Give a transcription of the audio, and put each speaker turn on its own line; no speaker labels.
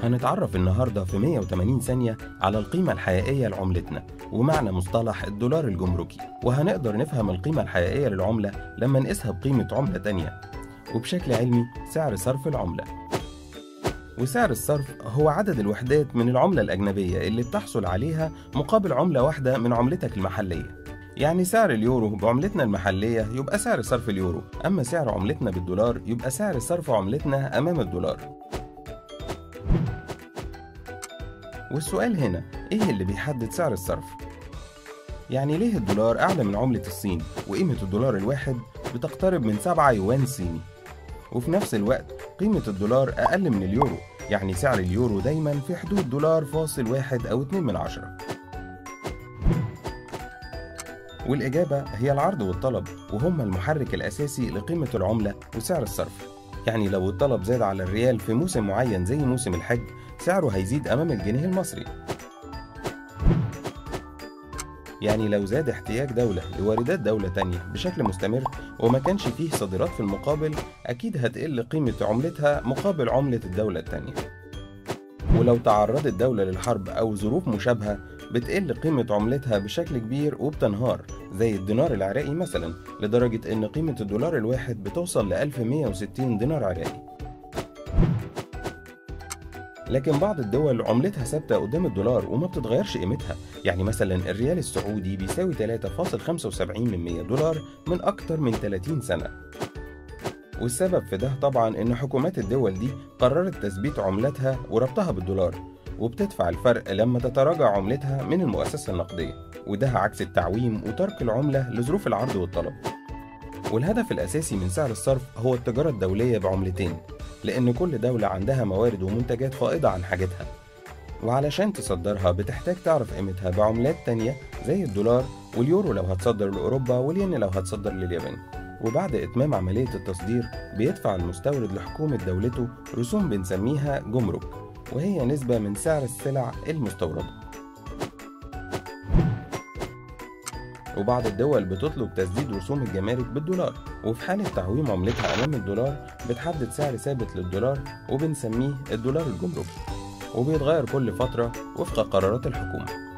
هنتعرف النهاردة في 180 ثانية على القيمة الحقيقية لعملتنا ومعنى مصطلح الدولار الجمركي وهنقدر نفهم القيمة الحقيقية للعملة لما نقيسها بقيمة عملة تانية وبشكل علمي سعر صرف العملة وسعر الصرف هو عدد الوحدات من العملة الأجنبية اللي بتحصل عليها مقابل عملة واحدة من عملتك المحلية يعني سعر اليورو بعملتنا المحلية يبقى سعر صرف اليورو أما سعر عملتنا بالدولار يبقى سعر صرف عملتنا أمام الدولار والسؤال هنا إيه اللي بيحدد سعر الصرف؟ يعني ليه الدولار أعلى من عملة الصين وقيمة الدولار الواحد بتقترب من 7 يوان صيني وفي نفس الوقت قيمة الدولار أقل من اليورو يعني سعر اليورو دايما في حدود دولار فاصل واحد أو اتنين من عشرة والإجابة هي العرض والطلب وهما المحرك الأساسي لقيمة العملة وسعر الصرف يعني لو الطلب زاد على الريال في موسم معين زي موسم الحج سعره هيزيد أمام الجنيه المصري يعني لو زاد احتياج دولة لواردات دولة تانية بشكل مستمر وما كانش فيه صادرات في المقابل أكيد هتقل قيمة عملتها مقابل عملة الدولة التانية ولو تعرضت دولة للحرب أو ظروف مشابهة بتقل قيمة عملتها بشكل كبير وبتنهار زي الدينار العراقي مثلا لدرجة إن قيمة الدولار الواحد بتوصل ل 1160 دينار عراقي لكن بعض الدول عملتها ثابتة قدام الدولار وما بتتغيرش قيمتها يعني مثلا الريال السعودي بيساوي 3.75 من 100 دولار من أكتر من 30 سنة والسبب في ده طبعا إن حكومات الدول دي قررت تثبيت عملتها وربطها بالدولار وبتدفع الفرق لما تتراجع عملتها من المؤسسة النقدية وده عكس التعويم وترك العملة لظروف العرض والطلب والهدف الأساسي من سعر الصرف هو التجارة الدولية بعملتين لأن كل دولة عندها موارد ومنتجات فائضة عن حاجتها وعلشان تصدرها بتحتاج تعرف قيمتها بعملات تانية زي الدولار واليورو لو هتصدر لأوروبا والين لو هتصدر لليابان وبعد إتمام عملية التصدير بيدفع المستورد لحكومة دولته رسوم بنسميها جمرك وهي نسبة من سعر السلع المستوردة وبعض الدول بتطلب تسديد رسوم الجمارك بالدولار وفي حالة تعويم عملتها أمام الدولار بتحدد سعر ثابت للدولار وبنسميه الدولار الجمركي وبيتغير كل فترة وفق قرارات الحكومة